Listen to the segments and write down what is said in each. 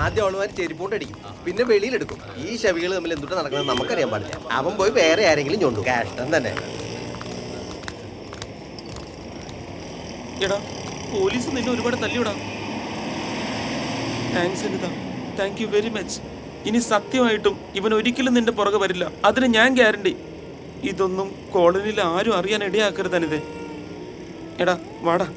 ആദ്യം അവളുമാര് ചെരിപ്പോട്ട് അടിക്കും പിന്നെ വെളിയിലെടുക്കും ഈ ശവികൾ തമ്മിൽ എന്തുട്ട് നടക്കുന്നത് നമുക്കറിയാൻ പാടില്ല അവൻ പോയി വേറെ ആരെങ്കിലും ഞൊണ്ടു കഷ്ടം തന്നെ എടാ പോലീസ് നിന്നെ ഒരുപാട് തല്ലിവിടാ thanks Anitha thank you very much ഇനി സത്യമായിട്ടും ഇവൻ ഒരിക്കലും നിന്റെ പുറകെ വരില്ല അതിന് ഞാൻ ഗ്യാരണ്ടി ഇതൊന്നും കോളനിയിൽ ആരും അറിയാൻ ഇടയാക്കരുത് അനിതേ എടാ വാടാ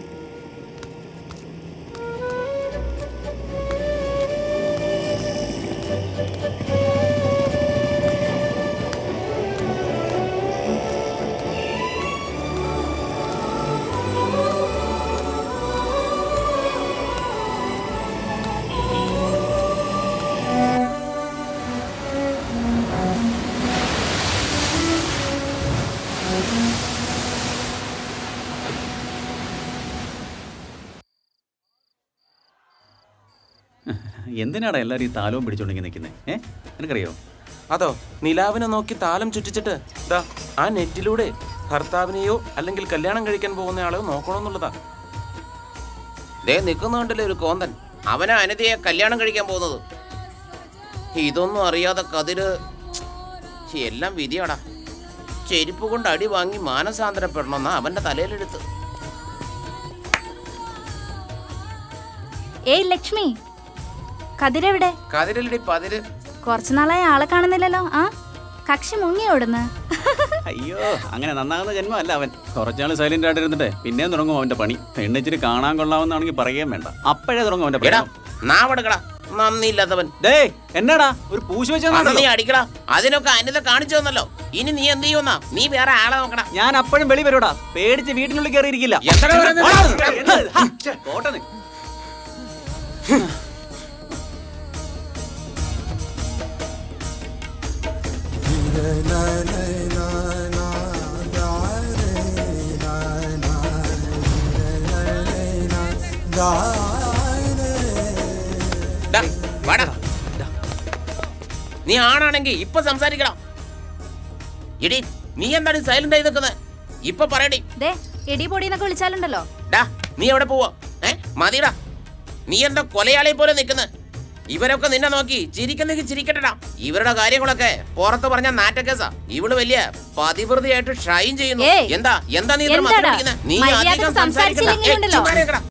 എന്തിനാടാ എല്ലാവരും ഈ താലവും പിടിച്ചോണ്ടെങ്കിൽ നിൽക്കുന്നത് ഏ നിനക്കറിയോ അതോ നിലാവിനെ നോക്കി താലം ചുറ്റിച്ചിട്ട് ദാ ആ നെറ്റിലൂടെ ഭർത്താവിനെയോ അല്ലെങ്കിൽ കല്യാണം കഴിക്കാൻ പോകുന്ന ആളെയോ നോക്കണമെന്നുള്ളതാ ദേ നിൽക്കുന്നുണ്ടല്ലേ ഒരു കോന്തൻ അവനാ അനിതയെ കല്യാണം കഴിക്കാൻ പോകുന്നത് ഇതൊന്നും അറിയാതെ കതിര് ഛെ, എല്ലാം വിധിയാടാ ചെരുപ്പ് കൊണ്ട് അടി വാങ്ങി മാനസാന്തരപ്പെടണമെന്നാ അവന്റെ തലയിലെടുത്ത് ഏയ് ലക്ഷ്മി കതിരെവിടെ കതിരലടി പതിര് കുറച്ചു നാളായി ആളെ കാണുന്നില്ലല്ലോ ആ കക്ഷി മുങ്ങി ഓടുന്ന് അയ്യോ അങ്ങനെ നന്നാകുന്ന ജന്മമല്ല അവൻ കുറച്ചാൾ സൈലന്റ് ആയിട്ട് ഇരുന്നിട്ടേ പിന്നെയും തുടങ്ങും അവന്റെ പണി പെണ്ണിച്ചിരി കാണാൻ കൊള്ളാവുന്നാണെങ്കിൽ പറയുകയും വേണ്ട അപ്പോഴേ തുടങ്ങും അവന്റെ എടാ പണി നാവെടുക്കടാ നന്ദിയില്ലാത്തവൻ ഡേ എന്നാടാ ഒരു പൂശ് അന്ന് നീ വെച്ചാൽ അടിക്കടാ അതിനൊക്കെ അനിത കാണിച്ചു തന്നല്ലോ ഇനി നീ എന്ത് ചെയ്യുന്ന നീ വേറെ ആളെ നോക്കടാ ഞാൻ അപ്പോഴും വെളി വരൂടാ പേടിച്ച് വീട്ടിനുള്ളിൽ കയറിയിരിക്കില്ല എത്ര പറയുന്നത്? കോട്ടെ നീ. ഡാ, വാടാ. നീ ആണാണെങ്കി ഇപ്പൊ സംസാരിക്കണം ഇടി നീ എന്താണ് സൈലന്റ് ആയി നിൽക്കുന്നത് ഇപ്പൊ പറയടി ദേ ഇടി പൊടിന്നൊക്കെ വിളിച്ചാലുണ്ടല്ലോ ഡാ നീ എവിടെ പോവാ ഏ മതിടാ നീ എന്താ കൊലയാളി പോലെ നിൽക്കുന്നത് ഇവരൊക്കെ നിന്നെ നോക്കി ചിരിക്കുന്നെങ്കിൽ ചിരിക്കട്ടെടാ ഇവരുടെ കാര്യങ്ങളൊക്കെ പുറത്ത് പറഞ്ഞ നാറ്റക്കേസാ ഇവള് വലിയ പതിവൃതിയായിട്ട് ഷൈൻ ചെയ്യുന്നു ഏയ്, എന്താ എന്താ നീ ഇത്ര എന്താടാ? മത്സരിപ്പിക്കുന്നെ? നീ മര്യാദയ്ക്ക് അധികം സംസാരിക്കണ്ട സംസാരിച്ചില്ലെങ്കിൽ ഏയ്, ഉണ്ടല്ലോ. ചുമ്മാ ഇരിക്കടാ.